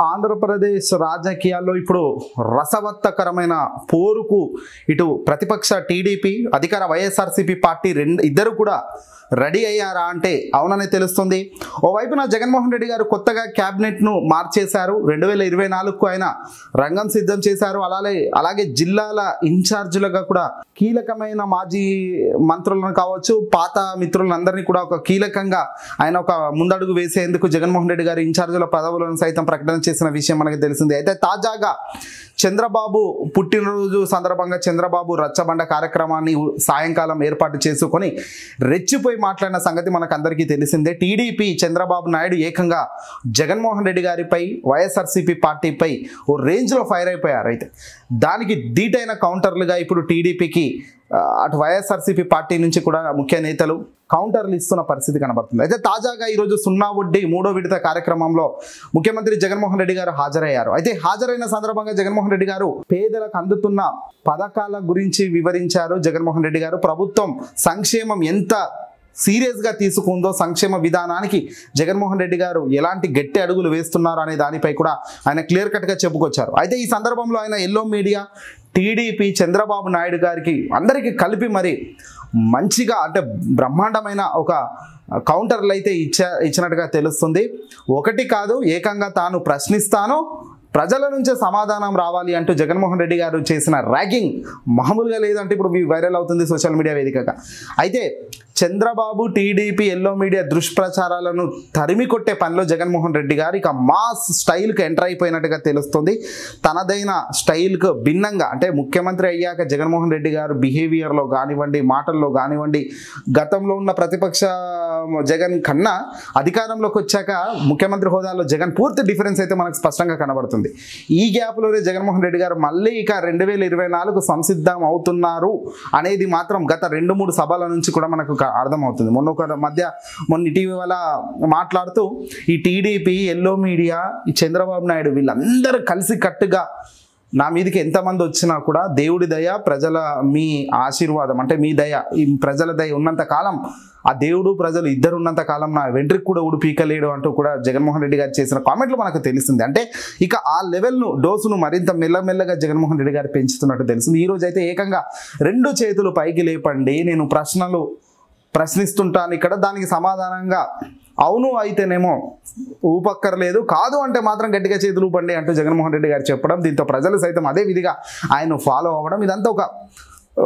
ఆంధ్రప్రదేశ్ రాజకీయాల్లో ఇప్పుడు రసవత్తకరమైన పోరుకు ఇటు ప్రతిపక్ష టీడీపీ అధికార వైఎస్ఆర్సీపీ పార్టీ రెండు ఇద్దరు కూడా రెడీ అయ్యారా అంటే అవునని తెలుస్తుంది ఓవైపున జగన్మోహన్ రెడ్డి గారు కొత్తగా క్యాబినెట్ను మార్చేశారు రెండు వేల ఇరవై నాలుగుకు ఆయన రంగం సిద్ధం చేశారు అలాగే అలాగే జిల్లాల ఇన్ఛార్జీలుగా కూడా కీలకమైన మాజీ మంత్రులను కావచ్చు పాత మిత్రులందరినీ కూడా ఒక కీలకంగా ఆయన ఒక ముందడుగు వేసేందుకు జగన్మోహన్ రెడ్డి గారు ఇన్ఛార్జీల పదవులను సైతం ప్రకటన చేసిన విషయం మనకి తెలిసింది అయితే తాజాగా చంద్రబాబు పుట్టినరోజు సందర్భంగా చంద్రబాబు రచ్చబండ కార్యక్రమాన్ని సాయంకాలం ఏర్పాటు చేసుకొని రెచ్చిపోయి మాట్లాడిన సంగతి మనకు అందరికీ తెలిసిందే టీడీపీ చంద్రబాబు నాయుడు ఏకంగా జగన్మోహన్ రెడ్డి గారిపై వైఎస్ఆర్సీపీ పార్టీపై ఓ రేంజ్లో ఫైర్ అయిపోయారు అయితే దానికి ధీటైన కౌంటర్లుగా ఇప్పుడు టీడీపీకి ఆ, అటు వైఎస్ఆర్సీపీ పార్టీ నుంచి కూడా ముఖ్య నేతలు కౌంటర్లు ఇస్తున్న పరిస్థితి కనబడుతుంది అయితే తాజాగా ఈరోజు సున్నా వడ్డీ మూడో విడత కార్యక్రమంలో ముఖ్యమంత్రి జగన్మోహన్ రెడ్డి గారు హాజరయ్యారు అయితే హాజరైన సందర్భంగా జగన్మోహన్ రెడ్డి గారు పేదలకు అందుతున్న పథకాల గురించి వివరించారు జగన్మోహన్ రెడ్డి గారు ప్రభుత్వం సంక్షేమం ఎంత సీరియస్గా తీసుకుందో సంక్షేమ విధానానికి జగన్మోహన్ రెడ్డి గారు ఎలాంటి గట్టి అడుగులు వేస్తున్నారు అనే దానిపై కూడా ఆయన క్లియర్ కట్గా చెప్పుకొచ్చారు అయితే ఈ సందర్భంలో ఆయన yellow media TDP Chandrababu Naidu గారికి అందరికీ కలిపి మరి మంచిగా అంటే బ్రహ్మాండమైన ఒక కౌంటర్లు అయితే ఇచ్చా ఇచ్చినట్టుగా తెలుస్తుంది ఒకటి కాదు ఏకంగా తాను ప్రశ్నిస్తాను ప్రజల నుంచే సమాధానం రావాలి అంటూ జగన్మోహన్ రెడ్డి గారు చేసిన ర్యాగింగ్ మామూలుగా లేదంటే ఇప్పుడు వైరల్ అవుతుంది సోషల్ మీడియా వేదికగా అయితే చంద్రబాబు టీడీపీ ఎల్లో మీడియా దుష్ప్రచారాలను తరిమి కొట్టే పనిలో జగన్మోహన్ రెడ్డి గారు ఇక మాస్ స్టైల్కి ఎంటర్ అయిపోయినట్టుగా తెలుస్తుంది తనదైన స్టైల్కు భిన్నంగా అంటే ముఖ్యమంత్రి అయ్యాక జగన్మోహన్ రెడ్డి గారు బిహేవియర్లో కానివ్వండి మాటల్లో కానివ్వండి గతంలో ఉన్న ప్రతిపక్ష జగన్ కన్నా అధికారంలోకి వచ్చాక ముఖ్యమంత్రి హోదాలో జగన్ పూర్తి డిఫరెన్స్ అయితే మనకు స్పష్టంగా కనబడుతుంది ఈ గ్యాప్లోనే జగన్మోహన్ రెడ్డి గారు మళ్ళీ ఇక రెండు వేల ఇరవై నాలుగు సంసిద్ధం అవుతున్నారు అనేది మాత్రం గత రెండు మూడు సభల నుంచి కూడా మనకు క- అర్థమవుతుంది మొన్న ఒక మధ్య మొన్న ఇటీవల మాట్లాడుతూ ఈ టీడీపీ ఎల్లో మీడియా ఈ చంద్రబాబు నాయుడు వీళ్ళందరూ కలిసి కట్టుగా నా మీదకి ఎంతమంది వచ్చినా కూడా దేవుడి దయ ప్రజల మీ ఆశీర్వాదం అంటే మీ దయ ఈ ప్రజల దయ ఉన్నంత కాలం ఆ దేవుడు ప్రజలు ఇద్దరు ఉన్నంత కాలం నా వెంట్రికి కూడా ఉడిపీకలేడు అంటూ కూడా జగన్మోహన్ రెడ్డి గారు చేసిన కామెంట్లు మనకు తెలిసింది అంటే ఇక ఆ లెవెల్ను డోసును మరింత మెల్లమెల్లగా జగన్మోహన్ రెడ్డి గారు పెంచుతున్నట్టు తెలిసింది ఈ రోజు అయితే ఏకంగా రెండు చేతులు పైకి లేపండి నేను ప్రశ్నలు ప్రశ్నిస్తుంటాను ఇక్కడ దానికి సమాధానంగా అవును అయితేనేమో ఊపక్కర్లేదు కాదు అంటే మాత్రం గట్టిగా చేతులు ఊపండి అంటూ జగన్మోహన్ రెడ్డి గారు చెప్పడం దీంతో ప్రజలు సైతం అదే విధిగా ఆయన ఫాలో అవ్వడం ఇదంతా ఒక ఆ,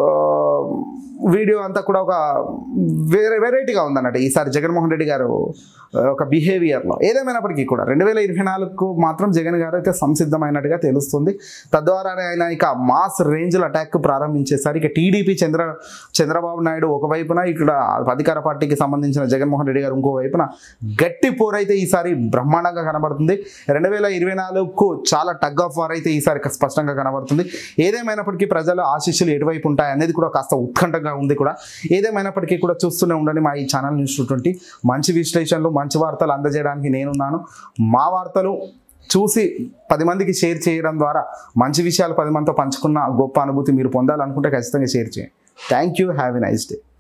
వీడియో అంతా కూడా ఒక వేరే వెరైటీగా ఉందన్నట్టు ఈసారి జగన్మోహన్ రెడ్డి గారు ఆ, ఒక బిహేవియర్లో ఏదేమైనప్పటికీ కూడా రెండు వేల ఇరవై నాలుగుకు మాత్రం జగన్ గారు అయితే సంసిద్ధమైనట్టుగా తెలుస్తుంది తద్వారానే ఆయన ఇక మాస్ రేంజ్లో అటాక్ ప్రారంభించేసారు ఇక టీడీపీ చంద్ర చంద్రబాబు నాయుడు ఒకవైపున ఇక్కడ అధికార పార్టీకి సంబంధించిన జగన్మోహన్ రెడ్డి గారు ఇంకోవైపున గట్టి పోరైతే ఈసారి బ్రహ్మాండంగా కనబడుతుంది రెండు వేల ఇరవై నాలుగుకు చాలా టగ్ ఆఫ్ వార్ అయితే ఈసారి స్పష్టంగా కనబడుతుంది ఏదేమైనప్పటికీ ప్రజల ఆశీస్సులు ఎటువైపు ఉంటాయి అనేది కూడా కాస్త ఉత్కంఠగా ఉంది కూడా ఏదేమైనప్పటికీ కూడా చూస్తూనే ఉండండి మా ఈ ఛానల్ న్యూస్ ట్వంటీ మంచి విశ్లేషణలు మంచి వార్తలు అందజేయడానికి నేనున్నాను మా వార్తలు చూసి పది మందికి షేర్ చేయడం ద్వారా మంచి విషయాలు పది మందితో పంచుకున్న గొప్ప అనుభూతి మీరు పొందాలనుకుంటే ఖచ్చితంగా షేర్ చేయండి thank you have a nice day